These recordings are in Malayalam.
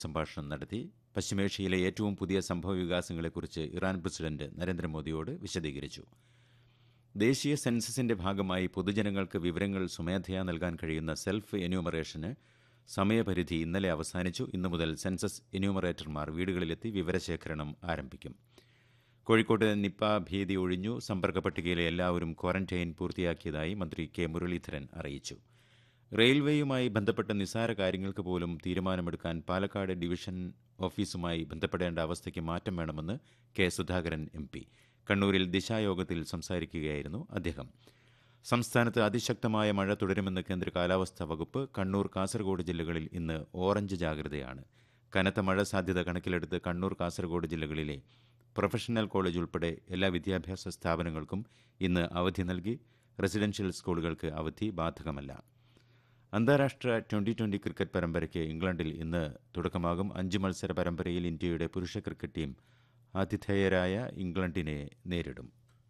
സംഭാഷണം നടത്തി പശ്ചിമേഷ്യയിലെ ഏറ്റവും പുതിയ സംഭവ വികാസങ്ങളെക്കുറിച്ച് ഇറാൻ പ്രസിഡന്റ് നരേന്ദ്രമോദിയോട് വിശദീകരിച്ചു ദേശീയ സെൻസസിന്റെ ഭാഗമായി പൊതുജനങ്ങൾക്ക് വിവരങ്ങൾ സ്വമേധയാ നൽകാൻ കഴിയുന്ന സെൽഫ് എന്യൂമറേഷന് സമയപരിധി ഇന്നലെ അവസാനിച്ചു ഇന്നു മുതൽ സെൻസസ് എന്യൂമറേറ്റർമാർ വീടുകളിലെത്തി വിവരശേഖരണം ആരംഭിക്കും കോഴിക്കോട്ട് നിപ്പ ഭീതി ഒഴിഞ്ഞു സമ്പർക്ക പട്ടികയിലെ എല്ലാവരും ക്വാറന്റൈൻ പൂർത്തിയാക്കിയതായി മന്ത്രി കെ മുരളീധരൻ അറിയിച്ചു റെയിൽവേയുമായി ബന്ധപ്പെട്ട നിസ്സാര കാര്യങ്ങൾക്ക് പോലും തീരുമാനമെടുക്കാൻ പാലക്കാട് ഡിവിഷൻ ഓഫീസുമായി ബന്ധപ്പെടേണ്ട അവസ്ഥയ്ക്ക് മാറ്റം വേണമെന്ന് കെ സുധാകരൻ എം പി കണ്ണൂരിൽ ദിശായോഗത്തിൽ സംസാരിക്കുകയായിരുന്നു അദ്ദേഹം സംസ്ഥാനത്ത് അതിശക്തമായ മഴ തുടരുമെന്ന് കേന്ദ്ര കാലാവസ്ഥാ വകുപ്പ് കണ്ണൂർ കാസർഗോഡ് ജില്ലകളിൽ ഇന്ന് ഓറഞ്ച് ജാഗ്രതയാണ് കനത്ത മഴ സാധ്യത കണക്കിലെടുത്ത് കണ്ണൂർ കാസർഗോഡ് ജില്ലകളിലെ പ്രൊഫഷണൽ കോളേജ് ഉൾപ്പെടെ എല്ലാ വിദ്യാഭ്യാസ സ്ഥാപനങ്ങൾക്കും ഇന്ന് അവധി നൽകി റെസിഡൻഷ്യൽ സ്കൂളുകൾക്ക് അവധി ബാധകമല്ല അന്താരാഷ്ട്ര ട്വന്റി ട്വന്റി ക്രിക്കറ്റ് പരമ്പരയ്ക്ക് ഇംഗ്ലണ്ടിൽ ഇന്ന് തുടക്കമാകും അഞ്ച് മത്സര പരമ്പരയിൽ ഇന്ത്യയുടെ പുരുഷ ക്രിക്കറ്റ് ടീം ആതിഥേയരായ ഇംഗ്ലണ്ടിനെ നേരിടും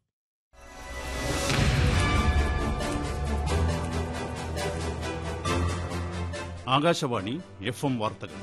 ആകാശവാണി എഫ് എം വാർത്തകൾ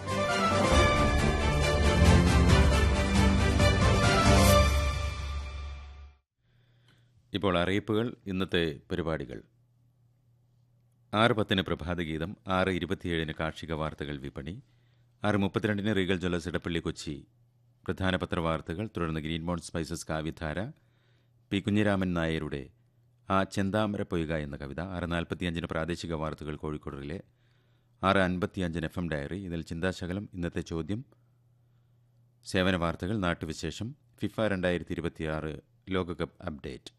ഇപ്പോൾ അറിയിപ്പുകൾ ഇന്നത്തെ പരിപാടികൾ ആറ് പത്തിന് പ്രഭാതഗീതം ആറ് ഇരുപത്തിയേഴിന് കാർഷിക വാർത്തകൾ വിപണി ആറ് മുപ്പത്തിരണ്ടിന് റീഗൽ ജ്വല്ലേഴ്സ് ഇടപ്പള്ളി കൊച്ചി പ്രധാന പത്രവാർത്തകൾ തുടർന്ന് green mount spices Kavyadhara P Kunhiraman നായരുടെ ആ ചെന്താമര പൊയ്ക എന്ന കവിത ആറ് നാൽപ്പത്തിയഞ്ചിന് പ്രാദേശിക വാർത്തകൾ കോഴിക്കോടിലെ ആറ് അൻപത്തിയഞ്ചിന് എഫ് എം ഡയറി ഇതിൽ ചിന്താശകലം ഇന്നത്തെ ചോദ്യം സേവന വാർത്തകൾ നാട്ടുവിശേഷം ഫിഫ രണ്ടായിരത്തി ഇരുപത്തിയാറ് ലോകകപ്പ് അപ്ഡേറ്റ്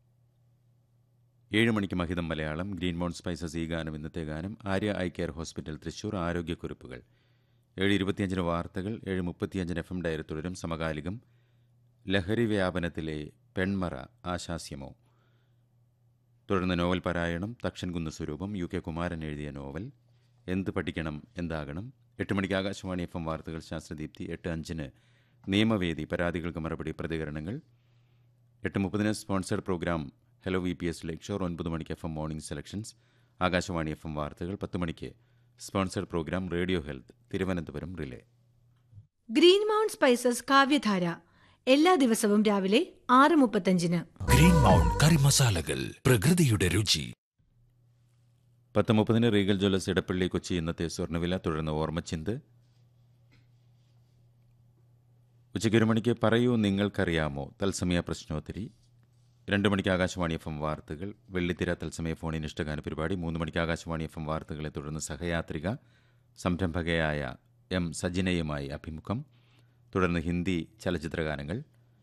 ഏഴ് മണിക്ക് മഹിതം മലയാളം ഗ്രീൻ മൗണ്ട് സ്പൈസസ് ഈ ഗാനം ഇന്നത്തെ ഗാനം Arya eye care hospital Thrissur ആരോഗ്യക്കുറിപ്പുകൾ ഏഴ് ഇരുപത്തിയഞ്ചിന് വാർത്തകൾ ഏഴ് മുപ്പത്തിയഞ്ചിന് എഫ് എം ഡയറി തുടരും സമകാലികം ലഹരി വ്യാപനത്തിലെ പെൺമറ ആശാസ്യമോ തുടർന്ന് നോവൽ പാരായണം തക്ഷൻകുന്ന് സ്വരൂപം യു കെ കുമാരൻ എഴുതിയ നോവൽ എന്ത് പഠിക്കണം എന്താകണം എട്ട് മണിക്ക് ആകാശവാണി എഫ് എം വാർത്തകൾ ശാസ്ത്രദീപ്തി എട്ട് അഞ്ചിന് നിയമവേദി പരാതികൾക്ക് മറുപടി പ്രതികരണങ്ങൾ എട്ട് മുപ്പതിന് sponsored programme hello V P S lecture ഒൻപത് മണിക്ക് F M morning selections Akashvani F M വാർത്തകൾ പത്ത് മണിക്ക് sponsored programme radio health Thiruvananthapuram relay green mount spices Kavyadhara എല്ലാ ദിവസവും രാവിലെ ആറ് മുപ്പത്തഞ്ചിന് ഗ്രീൻ മൗണ്ട് കറി മസാലകൾ പ്രകൃതിയുടെ രുചി പത്ത് മുപ്പതിന് റീഗൽ ജ്വല്ലേഴ്സ് ഇടപ്പള്ളി കൊച്ചി ഇന്നത്തെ സ്വർണ്ണവില തുടർന്ന് ഓർമ്മച്ചിന്ത് ഉച്ചയ്ക്ക് ഒരു മണിക്ക് പറയൂ നിങ്ങൾക്കറിയാമോ തത്സമയ പ്രശ്നോത്തരി രണ്ട് മണിക്ക് ആകാശവാണി എഫ് എം വാർത്തകൾ വെള്ളിത്തിര തത്സമയ ഫോണിൻ ഇഷ്ടഗാന പരിപാടി മൂന്ന് മണിക്ക് ആകാശവാണി എഫ് എം വാർത്തകളെ തുടർന്ന് സഹയാത്രിക സംരംഭകയായ എം സജിനയുമായി അഭിമുഖം തുടർന്ന് ഹിന്ദി ചലച്ചിത്രഗാനങ്ങൾ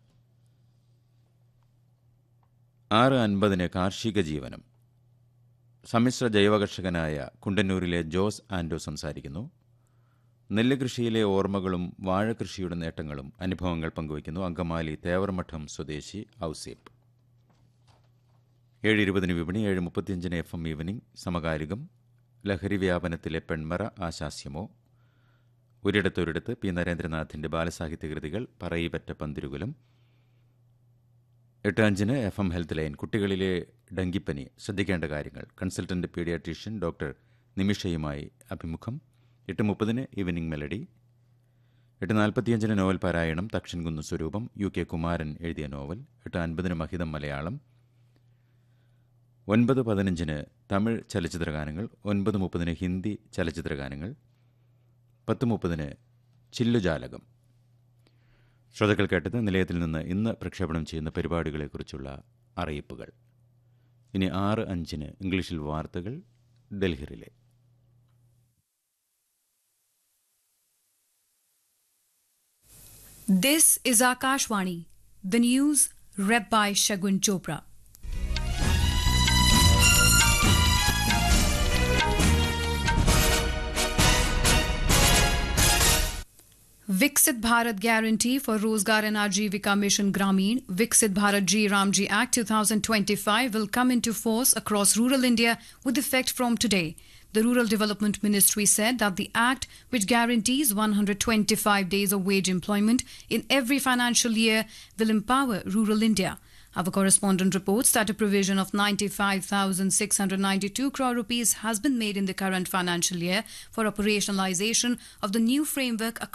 ആറ് അൻപതിന് കാർഷിക ജീവനം സമ്മിശ്ര ജൈവകർഷകനായ കുണ്ടന്നൂരിലെ ജോസ് ആൻഡോ സംസാരിക്കുന്നു നെല്ല് കൃഷിയിലെ ഓർമ്മകളും വാഴകൃഷിയുടെ നേട്ടങ്ങളും അനുഭവങ്ങൾ പങ്കുവയ്ക്കുന്നു അങ്കമാലി തേവർമഠം സ്വദേശി ഔസേപ്പ് ഏഴ് ഇരുപതിന് വിപണി ഏഴ് മുപ്പത്തിയഞ്ചിന് എഫ് എം ഈവനിംഗ് സമകാലികം ലഹരി വ്യാപനത്തിലെ പെൺമറ ആശാസ്യമോ ഒരിടത്തൊരിടത്ത് പി നരേന്ദ്രനാഥിന്റെ ബാലസാഹിത്യ കൃതികൾ പറയിപ്പറ്റ പന്തിരുകുലം എട്ട് അഞ്ചിന് എഫ് എം ഹെൽത്ത് ലൈൻ കുട്ടികളിലെ ഡെങ്കിപ്പനി ശ്രദ്ധിക്കേണ്ട കാര്യങ്ങൾ കൺസൾട്ടന്റ് പീഡിയാട്രീഷ്യൻ ഡോക്ടർ നിമിഷയുമായി അഭിമുഖം എട്ട് മുപ്പതിന് ഈവനിംഗ് മെലഡി എട്ട് നാൽപ്പത്തിയഞ്ചിന് നോവൽ പാരായണം തക്ഷൻകുന്ന് സ്വരൂപം യു കെ കുമാരൻ എഴുതിയ നോവൽ എട്ട് അൻപതിന് മഹിതം മലയാളം ഒൻപത് പതിനഞ്ചിന് തമിഴ് ചലച്ചിത്രഗാനങ്ങൾ ഒൻപത് മുപ്പതിന് ഹിന്ദി ചലച്ചിത്രഗാനങ്ങൾ പത്ത് മുപ്പതിന് ചില്ലുജാലകം ശ്രോതാക്കൾ കേട്ടത് നിലയത്തിൽ നിന്ന് ഇന്ന് പ്രക്ഷേപണം ചെയ്യുന്ന പരിപാടികളെക്കുറിച്ചുള്ള അറിയിപ്പുകൾ ഇനി ആറ് അഞ്ചിന് ഇംഗ്ലീഷിൽ വാർത്തകൾ ഡൽഹിയിലെ This is Akashvani, the news read by Shagun Chopra. Viksit Bharat Guarantee for Rozgar and Ajivika Mission Grameen, Viksit Bharat Ji Ramji Act 2025 will come into force across rural India with effect from today. The Rural Development Ministry said that the act, which guarantees 125 days of wage employment in every financial year, will empower rural India. Our correspondent reports that a provision of 95,692 crore rupees has been made in the current financial year for operationalization of the new framework